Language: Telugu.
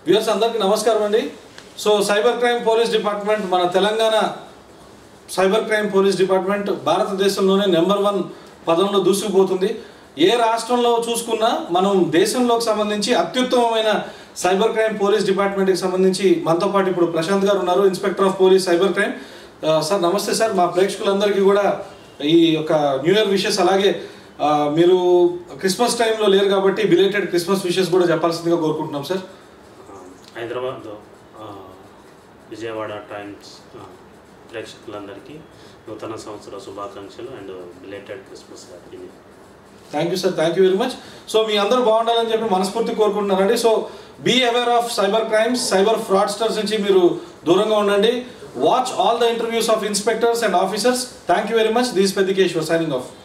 వ్యూవర్స్ అందరికీ నమస్కారం అండి so cyber crime police department మన Telangana cyber crime police department భారతదేశంలోనే నెంబర్ వన్ పదంలో దూసుకుపోతుంది ఏ రాష్ట్రంలో చూసుకున్నా మనం దేశంలోకి సంబంధించి అత్యుత్తమమైన సైబర్ క్రైమ్ పోలీస్ డిపార్ట్మెంట్కి సంబంధించి మనతో పాటు ఇప్పుడు ప్రశాంత్ గారు ఉన్నారు inspector of police cyber crime ఆ, సార్ నమస్తే సార్ మా ప్రేక్షకులందరికీ కూడా ఈ యొక్క న్యూ ఇయర్ విషెస్ అలాగే ఆ, మీరు క్రిస్మస్ టైంలో లేరు కాబట్టి బిలేటెడ్ క్రిస్మస్ విషెస్ కూడా చెప్పాల్సిందిగా కోరుకుంటున్నాం సార్ హైదరాబాద్ ఆ, విజయవాడ టైమ్స్ ఆ, ప్రేక్షకులందరికీ నూతన సంవత్సర శుభాకాంక్షలు and belated Christmas happy new thank you sir thank you very much so మీ అందరూ బాగుండాలని చెప్పి మనస్ఫూర్తి కోరుకుంటున్నారండి so be aware of cyber crimes cyber fraudsters నుంచి మీరు దూరంగా ఉండండి watch all the interviews of inspectors and officers thank you very much this Peddikeshwar signing of